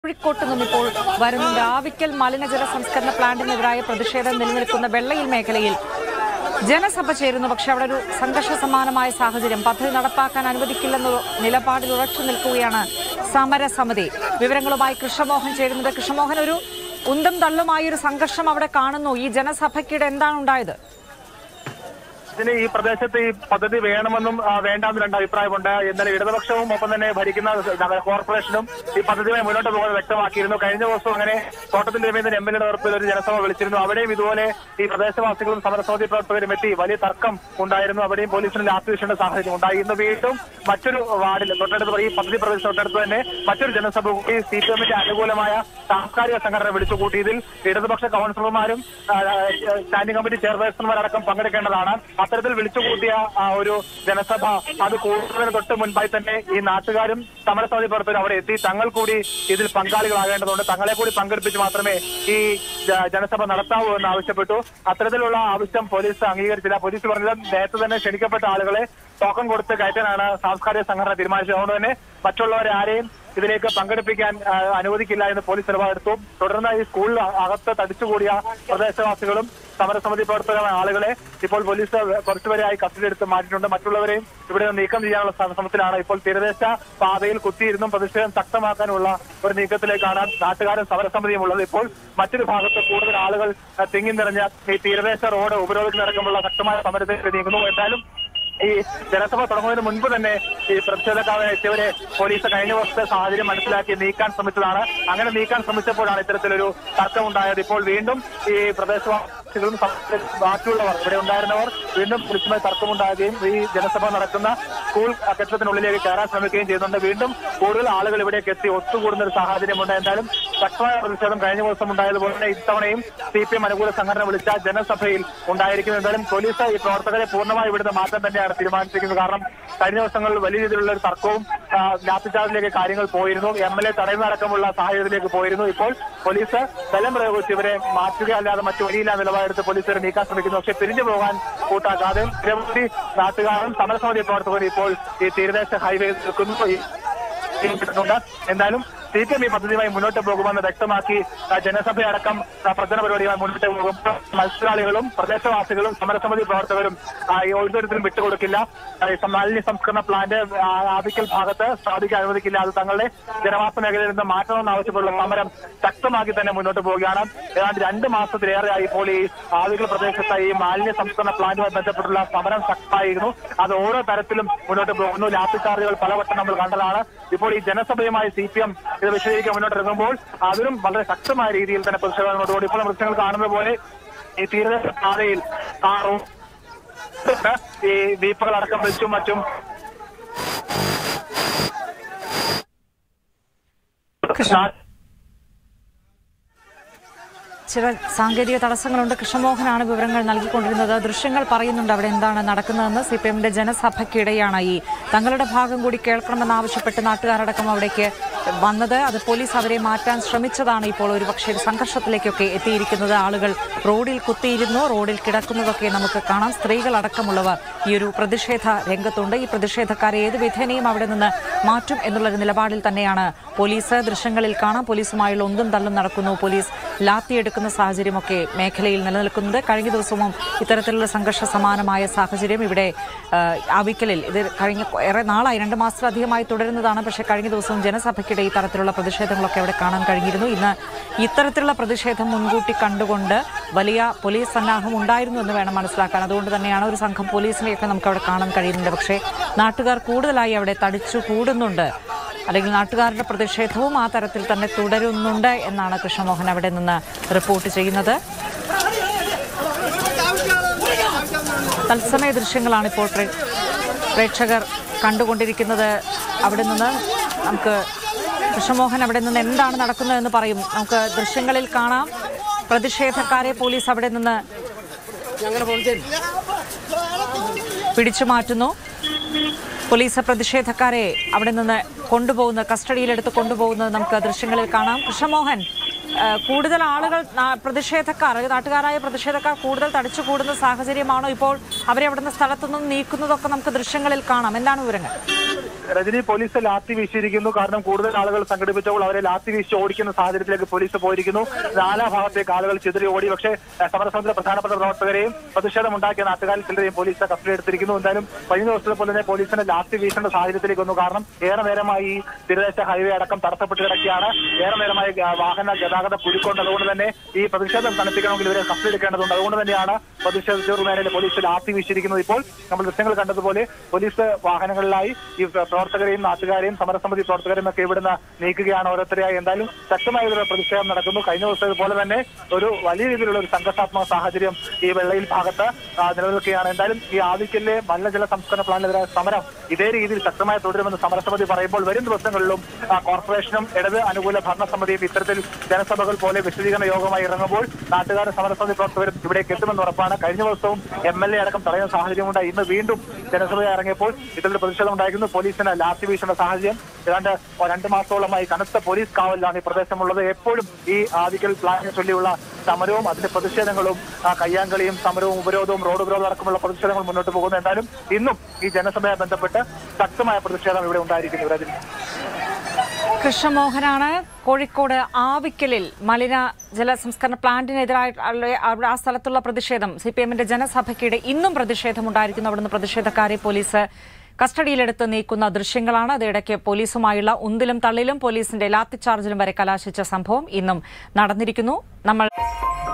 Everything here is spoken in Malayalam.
കോഴിക്കോട്ട് നിന്നും ഇപ്പോൾ വരുന്നുണ്ട് ആവിക്കൽ മലിനജല സംസ്കരണ പ്ലാന്റിനെതിരായ പ്രതിഷേധം നിലനിൽക്കുന്ന വെള്ളയിൽ മേഖലയിൽ ജനസഭ ചേരുന്നു പക്ഷെ അവിടെ ഒരു സംഘർഷ സമാനമായ സാഹചര്യം പദ്ധതി നടപ്പാക്കാൻ അനുവദിക്കില്ലെന്ന നിലപാടിൽ ഉറച്ചു നിൽക്കുകയാണ് സമരസമിതി വിവരങ്ങളുമായി കൃഷ്ണമോഹൻ ചേരുന്നത് കൃഷ്ണമോഹൻ ഒരു ഉന്തം തള്ളുമായ ഒരു സംഘർഷം അവിടെ കാണുന്നു ഈ ജനസഭയ്ക്കിടെ എന്താണ് ഉണ്ടായത് ഇതിന് ഈ പ്രദേശത്ത് ഈ പദ്ധതി വേണമെന്നും ആ, വേണ്ടാന്നും രണ്ട് അഭിപ്രായമുണ്ട് ഇന്നലെ ഇടതുപക്ഷവും ഒപ്പം തന്നെ ഭരിക്കുന്ന നഗര കോർപ്പറേഷനും ഈ പദ്ധതിയുമായി മുന്നോട്ട് പോകുന്നത് വ്യക്തമാക്കിയിരുന്നു കഴിഞ്ഞ ദിവസം അങ്ങനെ തോട്ടത്തിൽ രവീന്ദ്രൻ എം എൽ എയുടെ നേതൃത്വത്തിൽ ഒരു ജനസഭ വിളിച്ചിരുന്നു അവിടെയും ഇതുപോലെ ഈ പ്രദേശവാസികളും സമരസമിതി പ്രവർത്തകരും എത്തി വലിയ തർക്കം ഉണ്ടായിരുന്നു അവിടെയും പോലീസിന് ലാത്തി വീശേണ്ട സാഹചര്യം ഉണ്ടായി ഇന്ന് വീണ്ടും മറ്റൊരു വാർഡിൽ തൊട്ടടുത്ത് ഈ പദ്ധതി പ്രദേശത്ത് തൊട്ടടുത്ത് തന്നെ മറ്റൊരു ജനസഭ കൂടി സി പി എമ്മിന്റെ അനുകൂലമായ സാംസ്കാരിക സംഘടന വിളിച്ചുകൂട്ടിയതിൽ ഇടതുപക്ഷ കൗൺസിലർമാരും ആ, ആ, സ്റ്റാൻഡിംഗ് കമ്മിറ്റി ചെയർപേഴ്സൺമാരടക്കം പങ്കെടുക്കേണ്ടതാണ് അത്തരത്തിൽ വിളിച്ചുകൂട്ടിയ ആ, ഒരു ജനസഭ അത് കൂടുന്നതിന് തൊട്ട് മുൻപായി തന്നെ ഈ നാട്ടുകാരും സമരസമിതി പ്രവർത്തകരും അവിടെ എത്തി തങ്ങൾ കൂടി ഇതിൽ പങ്കാളികളാകേണ്ടതുണ്ട് തങ്ങളെ കൂടി പങ്കെടുപ്പിച്ച് മാത്രമേ ഈ ജ- ജനസഭ നടത്താവൂ എന്ന് ആവശ്യപ്പെട്ടു അത്തരത്തിലുള്ള ആവശ്യം പോലീസ് അംഗീകരിച്ചില്ല പോലീസ് പറഞ്ഞത് നേരത്തെ തന്നെ ക്ഷണിക്കപ്പെട്ട ആളുകളെ ടോക്കൺ കൊടുത്ത് കയറ്റാനാണ് സാംസ്കാരിക സംഘടന തീരുമാനിച്ചത് അതുകൊണ്ട് തന്നെ മറ്റുള്ളവരെ ആരെയും ഇതിലേക്ക് പങ്കെടുപ്പിക്കാൻ ആ, അനുവദിക്കില്ല എന്ന് പോലീസ് നിലപാടെടുത്തു തുടർന്ന് ഈ സ്കൂളിൽ അകത്ത് തടിച്ചുകൂടിയ പ്രദേശവാസികളും സമരസമിതി പ്രവർത്തകരായ ആളുകളെ ഇപ്പോൾ പോലീസ് കുറച്ചുപേരെയായി കസ്റ്റഡിയെടുത്ത് മാറ്റിയിട്ടുണ്ട് മറ്റുള്ളവരെയും ഇവിടെ നിന്ന് നീക്കം ചെയ്യാനുള്ള ശ്ര- ശ്രമത്തിലാണ് ഇപ്പോൾ തീരദേശ പാതയിൽ കുത്തിയിരുന്നും പ്രതിഷേധം ശക്തമാക്കാനുള്ള ഒരു നീക്കത്തിലേക്കാണ് നാട്ടുകാരും സമരസമിതിയും ഉള്ളത് ഇപ്പോൾ മറ്റൊരു ഭാഗത്ത് കൂടുതൽ ആളുകൾ ആ, തിങ്ങി നിറഞ്ഞ ഈ തീരദേശ റോഡ് ഉപരോധത്തിനടക്കമുള്ള ശക്തമായ സമരത്തിലേക്ക് നീങ്ങുന്നു എന്തായാലും ഈ ജനസഭ തുടങ്ങുന്നതിന് മുൻപ് തന്നെ ഈ പ്രതിഷേധക്കാരെ എത്തിയവരെ പോലീസ് കഴിഞ്ഞ വർഷത്തെ സാഹചര്യം മനസ്സിലാക്കി നീക്കാൻ ശ്രമിച്ചതാണ് അങ്ങനെ നീക്കാൻ ശ്രമിച്ചപ്പോഴാണ് ഇത്തരത്തിലൊരു തർക്കമുണ്ടായത് ഇപ്പോൾ വീണ്ടും ഈ പ്രദേശവാസികളും സമരത്തിൽ ബാക്കിയുള്ളവർ ഇവിടെ ഉണ്ടായിരുന്നവർ വീണ്ടും പോലീസുമായി തർക്കമുണ്ടാകുകയും ഈ ജനസഭ നടക്കുന്ന സ്കൂൾ കെട്ടിടത്തിനുള്ളിലേക്ക് കയറാൻ ശ്രമിക്കുകയും ചെയ്യുന്നുണ്ട് വീണ്ടും കൂടുതൽ ആളുകൾ ഇവിടേക്ക് എത്തി ഒത്തുകൂടുന്ന ഒരു സാഹചര്യമുണ്ട് എന്തായാലും ശക്തമായ പ്രതിഷേധം കഴിഞ്ഞ ദിവസം ഉണ്ടായതുപോലെ തന്നെ ഇത്തവണയും സി പി എം അനുകൂല സംഘടന വിളിച്ച ജനസഭയിൽ ഉണ്ടായിരിക്കും എന്തായാലും പോലീസ് ഈ പ്രവർത്തകരെ പൂർണ്ണമായി ഇവിടുന്ന് മാറ്റാൻ തന്നെയാണ് തീരുമാനിച്ചിരിക്കുന്നത് കാരണം കഴിഞ്ഞ ദിവസങ്ങളിൽ വലിയ രീതിയിലുള്ള ഒരു തർക്കവും ആ, ലാത്തിച്ചാർജിലേക്ക് കാര്യങ്ങൾ പോയിരുന്നു എം എൽ എ തടയുന്നതടക്കമുള്ള സാഹചര്യത്തിലേക്ക് പോയിരുന്നു ഇപ്പോൾ പോലീസ് ബലം പ്രയോഗിച്ച് ഇവരെ മാറ്റുകയല്ലാതെ മറ്റു വഴിയില്ല നിലപാടെടുത്ത് പോലീസ് ഇവരെ നീക്കാൻ ശ്രമിക്കുന്നു പക്ഷേ പിരിഞ്ഞു പോകാൻ കൂട്ടാക്കാതെ നിരവധി നാട്ടുകാരും സമരസമിതി പ്രവർത്തകരും ഇപ്പോൾ ഈ തീരദേശ ഹൈവേ നിൽക്കുന്നു ഈ ചെയ്യപ്പെട്ടിട്ടുണ്ട് എന്തായാലും സി പി എം ഈ പദ്ധതിയുമായി മുന്നോട്ട് പോകുമെന്ന് വ്യക്തമാക്കി ആ, ജനസഭയടക്കം ആ, പ്രചരണ പരിപാടിയുമായി മുന്നോട്ട് പോകും മത്സരാളികളും പ്രദേശവാസികളും സമരസമിതി പ്രവർത്തകരും ആ, ഈ ഒരു തരത്തിലും വിട്ടുകൊടുക്കില്ല ആ, ഈ മാലിന്യ സംസ്കരണ പ്ലാന്റ് ആ, ആദിക്കൽ ഭാഗത്ത് സ്ഥാപിക്കാൻ അനുവദിക്കില്ല അത് തങ്ങളുടെ ജനവാസ മേഖലയിൽ നിന്ന് മാറ്റണമെന്ന് ആവശ്യപ്പെട്ടുള്ള സമരം ശക്തമാക്കി തന്നെ മുന്നോട്ട് പോവുകയാണ് ഏതാണ്ട് രണ്ട് മാസത്തിലേറെയായി ഇപ്പോൾ ഈ ആദിക്കൽ പ്രദേശത്ത് ഈ മാലിന്യ സംസ്കരണ പ്ലാന്റുമായി ബന്ധപ്പെട്ടുള്ള സമരം ശക്തമായിരുന്നു അത് ഓരോ തരത്തിലും മുന്നോട്ട് പോകുന്നു ലാത്തിച്ചാർജുകൾ പലവട്ടം നമ്മൾ കണ്ടതാണ് ഇപ്പോൾ ഈ ജനസഭയുമായി സി പി എം ഇത് വിശദീകരിക്കാൻ മുന്നോട്ട് ഇറങ്ങുമ്പോൾ അതിനും വളരെ ശക്തമായ രീതിയിൽ തന്നെ പ്രതിഷേധം മുന്നോട്ട് പോകും ഇപ്പോൾ ദൃശ്യങ്ങൾ കാണുന്നത് പോലെ ഈ തീരദേശ പാതയിൽ ആ റോ- ഈ ദീപകൾ അടക്കം വെച്ചും മറ്റും കൃഷ്ണ ചില സാങ്കേതിക തടസ്സങ്ങളുണ്ട് കൃഷ്ണമോഹനാണ് വിവരങ്ങൾ നൽകിക്കൊണ്ടിരുന്നത് ദൃശ്യങ്ങൾ പറയുന്നുണ്ട് അവിടെ എന്താണ് നടക്കുന്നതെന്ന് സി പി എമ്മിന്റെ ജനസഭയ്ക്കിടെയാണ് ഈ തങ്ങളുടെ ഭാഗം കൂടി കേൾക്കണമെന്നാവശ്യപ്പെട്ട് നാട്ടുകാരടക്കം അവിടേക്ക് വന്നത് അത് പോലീസ് അവരെ മാറ്റാൻ ശ്രമിച്ചതാണ് ഇപ്പോൾ ഒരു പക്ഷേ സംഘർഷത്തിലേക്കൊക്കെ എത്തിയിരിക്കുന്നത് ആളുകൾ റോഡിൽ കുത്തിയിരുന്നു റോഡിൽ കിടക്കുന്നതൊക്കെ നമുക്ക് കാണാം സ്ത്രീകളടക്കമുള്ളവർ ഈ ഒരു പ്രതിഷേധ രംഗത്തുണ്ട് ഈ പ്രതിഷേധക്കാരെ ഏത് വിധേനയും അവിടെ നിന്ന് മാറ്റും എന്നുള്ളൊരു നിലപാടിൽ തന്നെയാണ് പോലീസ് ദൃശ്യങ്ങളിൽ കാണാം പോലീസുമായുള്ള ഒന്നും തള്ളും നടക്കുന്നു പോലീസ് ലാത്തിയെടുക്കുന്ന സാഹചര്യമൊക്കെ മേഖലയിൽ നിലനിൽക്കുന്നത് കഴിഞ്ഞ ദിവസവും ഇത്തരത്തിലുള്ള സംഘർഷ സമാനമായ സാഹചര്യം ഇവിടെ ആ, ആവിക്കലിൽ ഇത് കഴിഞ്ഞ ഏറെ നാളായി രണ്ട് മാസത്തിലധികമായി തുടരുന്നതാണ് പക്ഷേ കഴിഞ്ഞ ദിവസവും ജനസഭയ്ക്കിടെ ഈ തരത്തിലുള്ള പ്രതിഷേധങ്ങളൊക്കെ അവിടെ കാണാൻ കഴിഞ്ഞിരുന്നു ഇന്ന് ഇത്തരത്തിലുള്ള പ്രതിഷേധം മുൻകൂട്ടി കണ്ടുകൊണ്ട് വലിയ പോലീസ് സന്നാഹം ഉണ്ടായിരുന്നു എന്ന് വേണം മനസ്സിലാക്കാൻ അതുകൊണ്ട് തന്നെയാണ് ഒരു സംഘം പോലീസിനെയൊക്കെ നമുക്ക് അവിടെ കാണാൻ കഴിയുന്നുണ്ട് പക്ഷേ നാട്ടുകാർ കൂടുതലായി അവിടെ തടിച്ചു കൂടുന്നുണ്ട് അല്ലെങ്കിൽ നാട്ടുകാരുടെ പ്രതിഷേധവും ആ തരത്തിൽ തന്നെ തുടരുന്നുണ്ട് എന്നാണ് കൃഷ്ണമോഹൻ അവിടെ നിന്ന് റിപ്പോർട്ട് ചെയ്യുന്നത് തത്സമയ ദൃശ്യങ്ങളാണ് ഇപ്പോൾ പ്രേ- പ്രേക്ഷകർ കണ്ടുകൊണ്ടിരിക്കുന്നത് അവിടെ നിന്ന് നമുക്ക് കൃഷ്ണമോഹൻ അവിടെ നിന്ന് എന്താണ് നടക്കുന്നതെന്ന് പറയും നമുക്ക് ദൃശ്യങ്ങളിൽ കാണാം പ്രതിഷേധക്കാരെ പോലീസ് അവിടെ നിന്ന് പിടിച്ചു മാറ്റുന്നു പോലീസ് പ്രതിഷേധക്കാരെ അവിടെ നിന്ന് കൊണ്ടുപോകുന്ന കസ്റ്റഡിയിലെടുത്ത് കൊണ്ടുപോകുന്നത് നമുക്ക് ദൃശ്യങ്ങളിൽ കാണാം കൃഷ്ണമോഹൻ ആ, കൂടുതൽ ആളുകൾ നാ- പ്രതിഷേധക്കാർ അതായത് നാട്ടുകാരായ പ്രതിഷേധക്കാർ കൂടുതൽ തടിച്ചു കൂടുന്ന സാഹചര്യമാണോ ഇപ്പോൾ അവരെ അവിടുന്ന് സ്ഥലത്തുനിന്നും നീക്കുന്നതൊക്കെ നമുക്ക് ദൃശ്യങ്ങളിൽ കാണാം എന്താണ് വിവരങ്ങൾ രജനി പോലീസ് ലാത്തി വീശിയിരിക്കുന്നു കാരണം കൂടുതൽ ആളുകൾ സംഘടിപ്പിച്ചപ്പോൾ അവരെ ലാത്തി വീശി ഓടിക്കുന്ന സാഹചര്യത്തിലേക്ക് പോലീസ് പോയിരിക്കുന്നു നാലാ ഭാഗത്തേക്ക് ആളുകൾ ചിതറി ഓടി പക്ഷേ ഏഹ്, സമരസമിതിയുടെ പ്രധാനപ്പെട്ട പ്രവർത്തകരെയും പ്രതിഷേധമുണ്ടാക്കിയ നാട്ടുകാരിൽ ചിലരെയും പോലീസ് കസ്റ്റഡി എടുത്തിരിക്കുന്നു എന്തായാലും കഴിഞ്ഞ ദിവസത്തെ പോലെ തന്നെ പോലീസിന് ലാത്തി വീശേണ്ട സാഹചര്യത്തിലേക്ക് വന്നു കാരണം ഏറെ നേരമായി ഈ തീരദേശ ഹൈവേ അടക്കം തടസ്സപ്പെട്ട് കിടക്കുകയാണ് ഏറെ നേരമായി ആ, വാഹന ഗതാഗത കുരുക്കൊണ്ട് അതുകൊണ്ട് തന്നെ ഈ പ്രതിഷേധം തണുപ്പിക്കണമെങ്കിൽ ഇവരെ കസ്റ്റഡി എടുക്കേണ്ടതുണ്ട് അതുകൊണ്ട് തന്നെയാണ് പ്രതിഷേധിച്ചവർ മേലെ പോലീസ് ലാത്തി വീശിയിരിക്കുന്നത് ഇപ്പോൾ നമ്മൾ ദൃശ്യങ്ങൾ കണ്ടതുപോലെ പോലീസ് വാഹനങ്ങളിലായി ഈ പ്ര- പ്രവർത്തകരെയും നാട്ടുകാരെയും സമരസമിതി പ്രവർത്തകരെയും ഒക്കെ ഇവിടുന്ന് നീക്കുകയാണ് ഓരോരുത്തരെയായി എന്തായാലും ശക്തമായ ഒരു പ്രതിഷേധം നടക്കുന്നു കഴിഞ്ഞ ദിവസം പോലെ തന്നെ ഒരു വലിയ രീതിയിലുള്ള ഒരു സംഘർഷാത്മക സാഹചര്യം ഈ വെള്ളയിൽ ഭാഗത്ത് ആ, നിലനിൽക്കുകയാണ് എന്തായാലും ഈ ആദിക്കലിലെ മലിനജല സംസ്കരണ പ്ലാനിനെതിരായ സമരം ഇതേ രീതിയിൽ ശക്തമായി തുടരുമെന്ന് സമരസമിതി പറയുമ്പോൾ വരും ദിവസങ്ങളിലും ആ, കോർപ്പറേഷനും ഇടത് അനുകൂല ഭരണസമിതിയും ഇത്തരത്തിൽ ജനസഭകൾ പോലെ വിശദീകരണ യോഗമായി ഇറങ്ങുമ്പോൾ നാട്ടുകാരും സമരസമിതി പ്രവർത്തകരും ഇവിടേക്ക് എത്തുമെന്ന് ഉറപ്പാണ് കഴിഞ്ഞ ദിവസവും എം എൽ എ അടക്കം തടയുന്ന സാഹചര്യമുണ്ട് ഇന്ന് വീണ്ടും ജനസഭ ഇറങ്ങിയപ്പോൾ ഇത്തരത്തിൽ പ്രതിഷേധം ഉണ്ടായിരുന്നു പോലീസിന് ലാത്തി വീശുന്ന സാഹചര്യം ഏതാണ്ട് രണ്ട് മാസത്തോളമായി കനത്ത പോലീസ് കാവലിലാണ് ഈ പ്രദേശമുള്ളത് എപ്പോഴും ഈ ആദിക്കൽ പ്ലാനിനെ ചൊല്ലിയുള്ള സമരവും അതിന്റെ പ്രതിഷേധങ്ങളും ആ, കയ്യാങ്കളിയും സമരവും ഉപരോധവും റോഡ് ഉപരോധം അടക്കമുള്ള പ്രതിഷേധങ്ങൾ മുന്നോട്ട് പോകുന്നു എന്തായാലും ഇന്നും ഈ ജനസഭയെ ബന്ധപ്പെട്ട് ശക്തമായ പ്രതിഷേധം ഇവിടെ ഉണ്ടായിരിക്കുന്നു രജനി കൃഷ്ണമോഹനാണ് കോഴിക്കോട് ആവിക്കലിൽ മലിന ജല സംസ്കരണ പ്ലാന്റിനെതിരായി അവിടെ ആ സ്ഥലത്തുള്ള പ്രതിഷേധം സി പി എമ്മിന്റെ ജനസഭയ്ക്കിടെ ഇന്നും പ്രതിഷേധമുണ്ടായിരിക്കുന്നു അവിടുന്ന് പ്രതിഷേധക്കാരെ പോലീസ് കസ്റ്റഡിയിലെടുത്ത് നീക്കുന്ന ദൃശ്യങ്ങളാണ് അതിനിടയ്ക്ക് പോലീസുമായുള്ള ഉന്തിലും തള്ളിലും പോലീസിന്റെ ലാത്തിച്ചാർജിലും വരെ കലാശിച്ച സംഭവം ഇന്നും നടന്നിരിക്കുന്നു നമ്മൾ